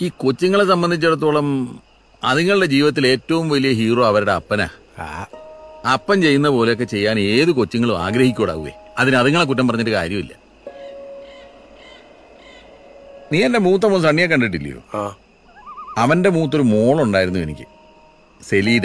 ഈ കൊച്ചുങ്ങളെ സംബന്ധിച്ചിടത്തോളം അതുങ്ങളുടെ ജീവിതത്തിൽ ഏറ്റവും വലിയ ഹീറോ അവരുടെ അപ്പനാ ആ അപ്പൻ ചെയ്യുന്ന പോലെയൊക്കെ ചെയ്യാൻ ഏത് കൊച്ചുങ്ങളും ആഗ്രഹിക്കൂടാവേ അതിന് അതുങ്ങളെ കുറ്റം പറഞ്ഞിട്ട് കാര്യമില്ല നീ എന്റെ മൂത്ത മോൻ സണ്ണിയെ കണ്ടിട്ടില്ലയോ ആ അവന്റെ മൂത്തൊരു മോളുണ്ടായിരുന്നു എനിക്ക് സെലീന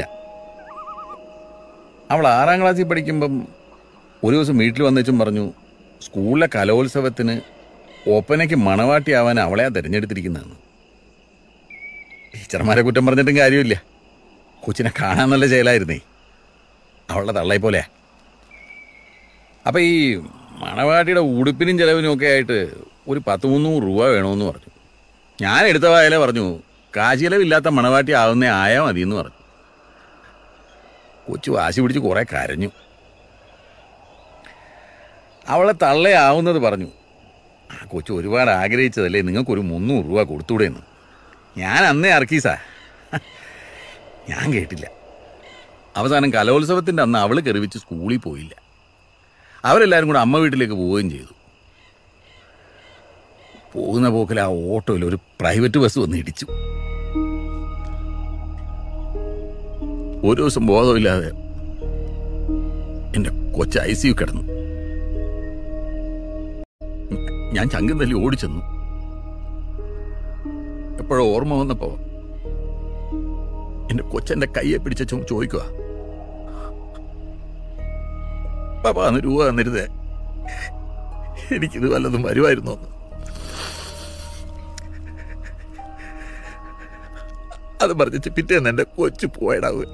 അവൾ ആറാം ക്ലാസ്സിൽ പഠിക്കുമ്പം ഒരു ദിവസം വീട്ടിൽ വന്നേച്ചും പറഞ്ഞു സ്കൂളിലെ കലോത്സവത്തിന് ഒപ്പനയ്ക്ക് മണവാട്ടിയാവാൻ അവളെയാ തിരഞ്ഞെടുത്തിരിക്കുന്നതെന്ന് ടീച്ചർമാരെ കുറ്റം പറഞ്ഞിട്ടും കാര്യമില്ല കൊച്ചിനെ കാണാൻ നല്ല ചേലായിരുന്നേ അവളുടെ തള്ളയെ പോലെ അപ്പൊ ഈ മണവാട്ടിയുടെ ഉടുപ്പിനും ചെലവിനും ഒക്കെ ആയിട്ട് ഒരു പത്ത് മുന്നൂറ് രൂപ വേണമെന്ന് പറഞ്ഞു ഞാൻ എടുത്ത വായല പറഞ്ഞു കാശിലവില്ലാത്ത മണവാട്ടി ആവുന്ന ആയാ മതി എന്ന് പറഞ്ഞു കൊച്ചു വാശി പിടിച്ച് കുറെ കരഞ്ഞു അവളെ തള്ളയാവുന്നത് പറഞ്ഞു ആ കൊച്ചു ഒരുപാട് ആഗ്രഹിച്ചതല്ലേ നിങ്ങൾക്കൊരു മുന്നൂറ് രൂപ കൊടുത്തൂടെന്ന് ഞാൻ അന്നേ ഇറക്കീസാ ഞാൻ കേട്ടില്ല അവസാനം കലോത്സവത്തിന്റെ അന്ന് അവള് കെറിവിച്ച് സ്കൂളിൽ പോയില്ല അവരെല്ലാരും കൂടെ അമ്മ വീട്ടിലേക്ക് പോവുകയും ചെയ്തു പോകുന്ന പോക്കിൽ ആ ഓട്ടോയിൽ ഒരു പ്രൈവറ്റ് ബസ് വന്ന് ഇടിച്ചു ഒരു ദിവസം ബോധമില്ലാതെ എന്റെ കൊച്ച ഐ സി യു കിടന്നു ഞാൻ ചങ്കം തല്ലി ഓടിച്ചെന്നു എപ്പോഴോ ഓർമ്മ വന്നപ്പോ എന്റെ കൊച്ചെന്റെ കയ്യെ പിടിച്ച ചോദിക്കുക പാപ്പ അന്ന് രൂപ തന്നിരുതേ എനിക്കിത് വല്ലതും വരുമായിരുന്നു എന്ന് അത് പറഞ്ഞിട്ട് പിറ്റേന്ന് എന്റെ കൊച്ചു പോയടാവ്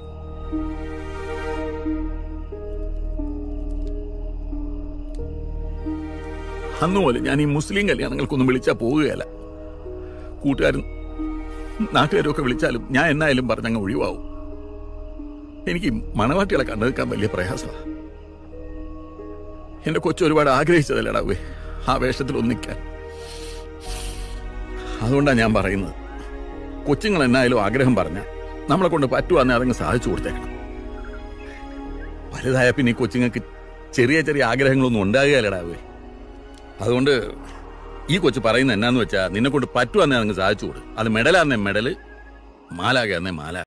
അന്ന് പോലെ ഞാൻ ഈ മുസ്ലിം കല്യാണങ്ങൾക്കൊന്നും വിളിച്ചാൽ പോവുകയല്ല കൂട്ടുകാരും നാട്ടുകാരും ഒക്കെ വിളിച്ചാലും ഞാൻ എന്നായാലും പറഞ്ഞങ്ങ് ഒഴിവാവും എനിക്ക് ഈ മണവാട്ടികളെ കണ്ടു നിൽക്കാൻ വലിയ പ്രയാസമാണ് എന്റെ കൊച്ചു ഒരുപാട് ആഗ്രഹിച്ചതല്ലടാവേ ആ വേഷത്തിൽ ഒന്നിക്കാൻ അതുകൊണ്ടാണ് ഞാൻ പറയുന്നത് കൊച്ചുങ്ങൾ എന്നായാലും ആഗ്രഹം പറഞ്ഞ നമ്മളെ കൊണ്ട് പറ്റുവാന്നെ അതങ്ങ് സാധിച്ചു കൊടുത്തേക്കണം വലുതായ പിന്നെ ഈ കൊച്ചുങ്ങൾക്ക് ചെറിയ ചെറിയ ആഗ്രഹങ്ങളൊന്നും ഉണ്ടാകുകയല്ലടാവേ അതുകൊണ്ട് ഈ കൊച്ചു പറയുന്നത് എന്നാന്ന് വെച്ചാൽ നിന്നെ കൊണ്ട് പറ്റുവാന്നെ അതങ്ങ് സാധിച്ചു കൊടു അത് മെഡലാന്നേ മെഡല് മാലാകാന്നേ മാല